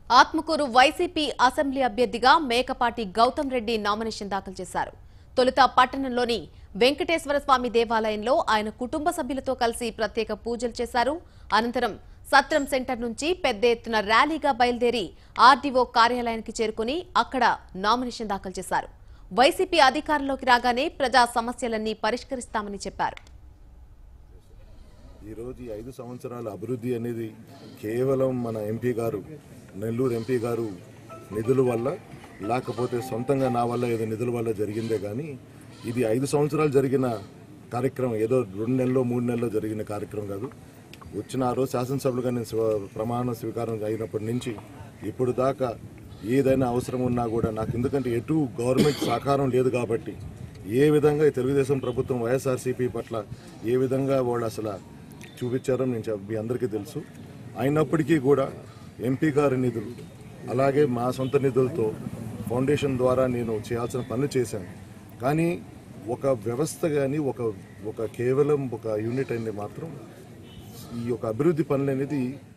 Atmakur YCP assembly అభ్యర్థిగా Mekapati Gautam Reddy nomination దాఖలు చేశారు తొలుత పట్టణంలోని వెంకటేశ్వర స్వామి దేవాలయంలో ఆయన కుటుంబ సభ్యులతో కలిసి ప్రత్యేక పూజలు చేశారు అనంతరం సత్రం సెంటర్ నుంచి పెద్ద ఎత్తున ర్యాలీగా బయలుదేరి ఆర్డీఓ కార్యాలయానికి చేరుకుని అక్కడ నామినేషన్ దాఖలు చేశారు వైసీపీ అధికారంలోకి రాగానే ప్రజా సమస్యలన్నీ పరిష్కరిస్తామని చెప్పారు ఈరోజు ఈ ఐదు సంవత్సరాల అభివృద్ధి అనేది కేవలం మన ఎంపీ గారు నెల్లూరు ఎంపీ గారు నిధుల వల్ల లేకపోతే సొంతంగా నా వల్ల ఏదో నిధుల వల్ల జరిగిందే కానీ ఇది ఐదు సంవత్సరాలు జరిగిన కార్యక్రమం ఏదో రెండు నెలల్లో మూడు నెలల్లో జరిగిన కార్యక్రమం కాదు వచ్చిన ఆ రోజు శాసనసభలుగా నేను స్వ- ప్రమాణ స్వీకారం అయినప్పటి నుంచి ఇప్పుడు దాకా ఏదైనా అవసరం ఉన్నా కూడా నాకు ఎందుకంటే ఎటు గవర్నమెంట్ సహకారం లేదు కాబట్టి ఏ విధంగా ఈ తెలుగుదేశం ప్రభుత్వం వైఎస్ఆర్సీపీ పట్ల ఏ విధంగా వాళ్ళు అసలు చూపించారో నేను చెప్- మీ అందరికీ తెలుసు అయినప్పటికీ కూడా ఎంపీ గారి నిధులు అలాగే మా సొంత నిధులతో ఫౌండేషన్ ద్వారా నేను చేయాల్సిన పనులు చేశాను కానీ ఒక వ్యవస్థ కానీ ఒక ఒక కేవలం ఒక యూనిట్ అనేది మాత్రం ఈ యొక్క అభివృద్ధి పనులు అనేది